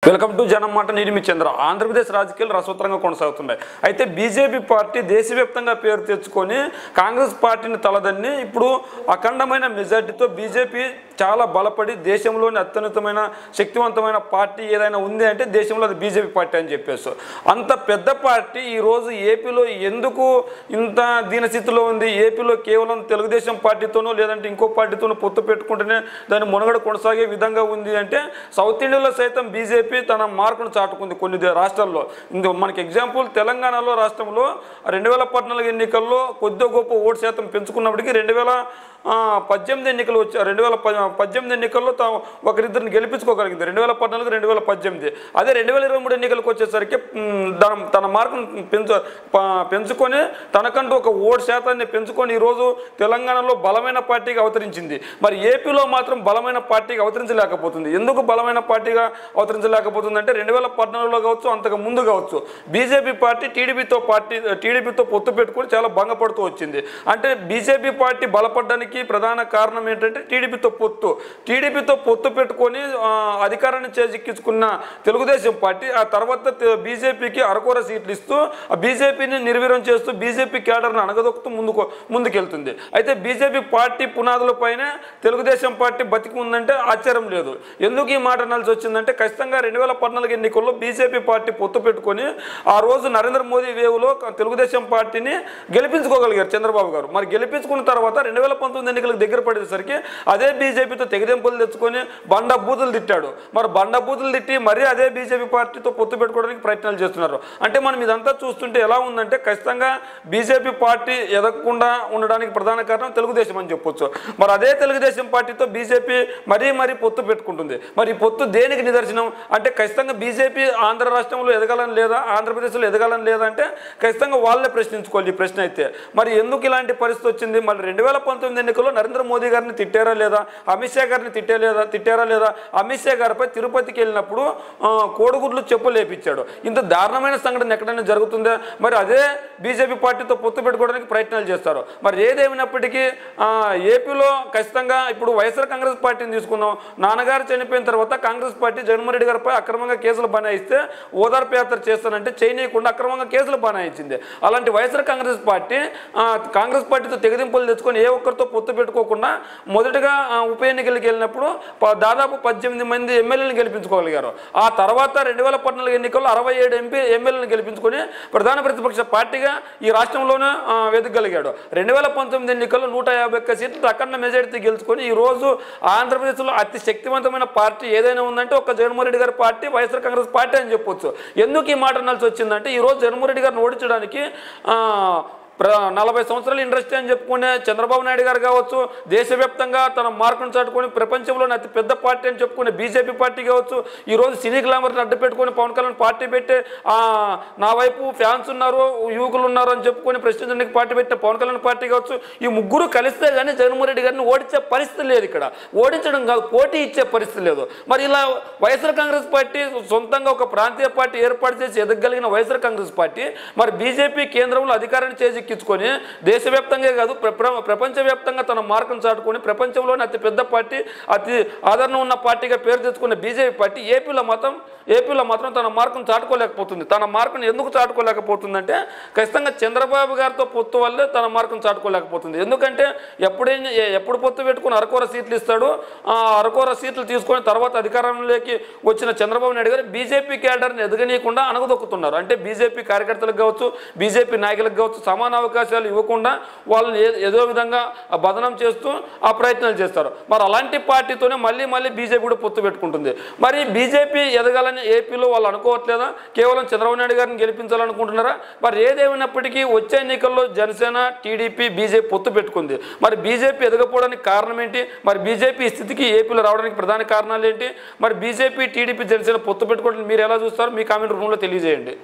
welcome to జనం మాట నేను మీ చంద్ర ఆంధ్రప్రదేశ్ రాజకీయాలు రసవత్తరంగా కొనసాగుతున్నాయి అయితే బీజేపీ పార్టీ దేశవ్యాప్తంగా పేరు తెచ్చుకొని కాంగ్రెస్ పార్టీని తలదన్ని ఇప్పుడు అఖండమైన మెజార్టీతో బీజేపీ చాలా బలపడి దేశంలోని అత్యున్నతమైన శక్తివంతమైన పార్టీ ఏదైనా ఉంది అంటే దేశంలో అది బీజేపీ పార్టీ అని చెప్పేసి అంత పెద్ద పార్టీ ఈరోజు ఏపీలో ఎందుకు ఇంత దీనస్థితిలో ఉంది ఏపీలో కేవలం తెలుగుదేశం పార్టీతోనో లేదంటే ఇంకో పార్టీతోనో పొత్తు పెట్టుకుంటేనే దాని మునగడ కొనసాగే విధంగా ఉంది అంటే సౌత్ ఇండియాలో సైతం బీజేపీ తన మార్కును చాటుకుంది కొన్ని దే- రాష్ట్రాల్లో ఇందులో మనకి ఎగ్జాంపుల్ తెలంగాణలో రాష్ట్రంలో రెండు వేల పద్నాలుగు ఎన్నికల్లో కొద్ది గొప్ప ఓటు శాతం పెంచుకున్నప్పటికీ రెండు వేల ఆ, పద్దెనిమిది ఎన్నికలు వచ్చా రెండు వేల ప- పద్దెనిమిది ఎన్నికల్లో తాము ఒకరిద్దరిని గెలిపించుకోగలిగింది రెండు వేల పద్నాలుగు రెండు వేల పద్దెనిమిది అదే రెండు వేల ఇరవై మూడు ఎన్నికలకు వచ్చేసరికి మ్, తన తన మార్కును పెంచు ప- పెంచుకొని తనకంటూ ఒక ఓటు శాతాన్ని పెంచుకొని ఈరోజు తెలంగాణలో బలమైన పార్టీగా అవతరించింది మరి ఏపీలో మాత్రం బలమైన పార్టీగా అవతరించలేకపోతుంది ఎందుకు బలమైన పార్టీగా అవతరించలేకపోతుంది అంటే రెండు వేల పద్నాలుగులో కావచ్చు అంతకు ముందు కావచ్చు బీజేపీ పార్టీ టీడీపీతో పార్టీ టీడీపీతో పొత్తు పెట్టుకొని చాలా భంగపడుతూ వచ్చింది అంటే బీజేపీ పార్టీ బలపడడానికి ప్రధాన కారణం ఏంటంటే టీడీపీతో పొత్తు టీడీపీతో పొత్తు పెట్టుకొని ఆ, అధికారాన్ని చేజిక్కించుకున్న తెలుగుదేశం పార్టీ ఆ తర్వాత తె- బీజేపీకి అరకొర సీట్లు ఇస్తూ ఆ బీజేపీని నిర్వీర్యం చేస్తూ బీజేపీ క్యాడర్ను అణగదొక్కుతూ ముందుకు ముందుకెళ్తుంది అయితే బీజేపీ పార్టీ పునాదులపైన తెలుగుదేశం పార్టీ బతికి ఉందంటే ఆశ్చర్యం లేదు ఎందుకు ఈ మాట అనాల్సి వచ్చిందంటే ఖచ్చితంగా రెండు వేల పద్నాలుగు ఎన్నికల్లో బీజేపీ పార్టీ పొత్తు పెట్టుకొని ఆ రోజు నరేంద్ర మోదీ వేవులో క- తెలుగుదేశం పార్టీని గెలిపించుకోగలిగారు చంద్రబాబు గారు మరి గెలిపించుకున్న తర్వాత రెండు వేల పంతొమ్మిది ఎన్నికలకు దగ్గర పడేసరికి అదే బీజేపీతో తెగదెంపులు తెచ్చుకొని బండ బూతులు తిట్టాడు మరి బండ బూతులు తిట్టి మరీ అదే బీజేపీ పార్టీతో పొత్తు పెట్టుకోవడానికి ప్రయత్నాలు చేస్తున్నారు అంటే మనం ఇదంతా చూస్తుంటే ఎలా ఉందంటే ఖచ్చితంగా బీజేపీ పార్టీ ఎదగకుండా ఉండడానికి ప్రధాన కారణం తెలుగుదేశం అని చెప్పొచ్చు మరి అదే తెలుగుదేశం పార్టీతో బీజేపీ మరీ మరీ పొత్తు పెట్టుకుంటుంది మరి ఈ పొత్తు దేనికి నిదర్శనం అంటే ఖచ్చితంగా బీజేపీ ఆంధ్ర రాష్ట్రంలో ఎదగాలని లేదా ఆంధ్రప్రదేశ్లో ఎదగాలని లేదా అంటే ఖచ్చితంగా వాళ్ళే ప్రశ్నించుకోవాలి ఈ ప్రశ్న అయితే మరి ఎందుకు ఇలాంటి పరిస్థితి వచ్చింది మళ్ళీ రెండు వేల పంతొమ్మిది ఎన్నికల్లో నరేంద్ర మోదీ గారిని తిట్టారా లేదా అమిత్ షా గారిని తిట్టే లేదా తిట్టారా లేదా అమిత్ షా గారిపై తిరుపతికి వెళ్ళినప్పుడు ఆ, కోడిగుడ్లు చెప్పు లేపించాడు ఇంత దారుణమైన సంఘటన ఎక్కడైనా జరుగుతుందా మరి అదే బీజేపీ పార్టీతో పొత్తు పెట్టుకోవడానికి ప్రయత్నాలు చేస్తారు మరి ఏదేమైనప్పటికీ ఆ, ఏపీలో ఖచ్చితంగా ఇప్పుడు వైఎస్ఆర్ కాంగ్రెస్ పార్టీని తీసుకుందాం నాన్నగారు చనిపోయిన తర్వాత కాంగ్రెస్ పార్టీ జగన్మోహన్ రెడ్డి గారిపై అక్రమంగా కేసులు బనాయిస్తే ఓదార్పు యాత్ర చేస్తానంటే చేయనీయకుండా అక్రమంగా కేసులు బనాయించింది అలాంటి వైఎస్ఆర్ కాంగ్రెస్ పార్టీ ఆ, కాంగ్రెస్ పార్టీతో తెగదింపులు తెచ్చుకొని ఏ ఒక్కరితో పొత్తు పెట్టుకోకుండా మొదటగా ఆ, ఉప ఎన్నికలకు వెళ్ళినప్పుడు ప- దాదాపు పద్దెనిమిది మంది ఎమ్మెల్యేలను గెలిపించుకోగలిగారు ఆ తర్వాత రెండు వేల పద్నాలుగు ఎన్నికల్లో అరవై ఏడు ఎంపీ ఎమ్మెల్యేలను గెలిపించుకొని ప్రధాన ప్రతిపక్ష పార్టీగా ఈ రాష్ట్రంలోనే ఆ, వెదగలిగాడు రెండు వేల పంతొమ్మిది ఎన్నికల్లో నూట యాభై ఒక్క సీట్లు అఖండ మెజారిటీ గెలుచుకొని ఈ రోజు ఆంధ్రప్రదేశ్లో అతి శక్తివంతమైన పార్టీ ఏదైనా ఉందంటే ఒక జగన్మోహన్ రెడ్డి గారి పార్టీ వైఎస్ఆర్ కాంగ్రెస్ పార్టీ అని చెప్పొచ్చు ఎందుకు ఈ మాట అనాల్సి వచ్చిందంటే ఈ రోజు జగన్మోహన్ రెడ్డి గారిని ఓడించడానికి ఆ, ప్ర నలభై సంవత్సరాల ఇండస్ట్రీ అని చెప్పుకునే చంద్రబాబు నాయుడు గారు కావచ్చు దేశవ్యాప్తంగా తన మార్కును చాటుకొని ప్రపంచంలోని అతి పెద్ద పార్టీ అని చెప్పుకునే బీజేపీ పార్టీ కావచ్చు ఈరోజు సినీ గ్లామర్ని అడ్డు పెట్టుకొని పవన్ కళ్యాణ్ పార్టీ పెట్టే ఆ, నా వైపు ఫ్యాన్స్ ఉన్నారు యువకులు ఉన్నారు అని చెప్పుకొని ప్రశ్నించడానికి పార్టీ పెట్టిన పవన్ కళ్యాణ్ పార్టీ కావచ్చు ఈ ముగ్గురు కలిస్తే కానీ జగన్మోహన్ రెడ్డి గారిని ఓడించే పరిస్థితి లేదు ఇక్కడ ఓడించడం కాదు పోటీ ఇచ్చే పరిస్థితి లేదు మరి ఇలా వైఎస్ఆర్ కాంగ్రెస్ పార్టీ సొంతంగా ఒక ప్రాంతీయ పార్టీ ఏర్పాటు చేసి ఎదగలిగిన వైఎస్ఆర్ కాంగ్రెస్ పార్టీ మరి బీజేపీ కేంద్రంలో అధికారాన్ని చేజిక్కించుకొని దేశవ్యాప్తంగా కాదు ప్ర- ప్ర- ప్రపంచవ్యాప్తంగా తన మార్కును చాటుకొని ప్రపంచంలోని అతి పెద్ద పార్టీ అతి ఆదరణ ఉన్న పార్టీగా పేరు తెచ్చుకున్న బీజేపీ పార్టీ ఏపీలో మాత్రం ఏపీలో మాత్రం తన మార్కును చాటుకోలేకపోతుంది తన మార్కును ఎందుకు చాటుకోలేకపోతుందంటే ఖచ్చితంగా చంద్రబాబు గారితో పొత్తు వల్లే తన మార్కును చాటుకోలేకపోతుంది ఎందుకంటే ఎప్పుడైనా ఎ- ఎప్పుడు పొత్తు పెట్టుకుని అరకొర సీట్లు ఇస్తాడు ఆ అరకొర సీట్లు తీసుకొని తర్వాత అధికారంలోకి వచ్చిన చంద్రబాబు నాయుడు గారు బీజేపీ క్యాడర్ని ఎదగనీయకుండా అణగదొక్కుతున్నారు అంటే బీజేపీ కార్యకర్తలకు కావచ్చు బీజేపీ నాయకులకు కావచ్చు సమాన అవకాశాలు ఇవ్వకుండా వాళ్ళని ఏ- ఏదో విధంగా ఆ బదనం చేస్తూ ఆ ప్రయత్నాలు చేస్తారు మరి అలాంటి పార్టీతోనే మళ్ళీ మళ్ళీ బీజేపీ కూడా పొత్తు పెట్టుకుంటుంది మరి బీజేపీ ఎదగాలని ఏపీలో వాళ్ళు అనుకోవట్లేదా కేవలం చంద్రబాబు నాయుడు గారిని గెలిపించాలనుకుంటున్నారా మరి ఏదేమైనప్పటికీ వచ్చే ఎన్నికల్లో జనసేన టీడీపీ బీజేపీ పొత్తు పెట్టుకుంది మరి బీజేపీ ఎదగపోవడానికి కారణం ఏంటి మరి బీజేపీ ఈ స్థితికి ఏపీలో రావడానికి ప్రధాన కారణాలు ఏంటి మరి బీజేపీ టీడీపీ జనసేన పొత్తు పెట్టుకోవడానికి మీరు ఎలా చూస్తారు మీ కామెంట్ రూమ్లో తెలియజేయండి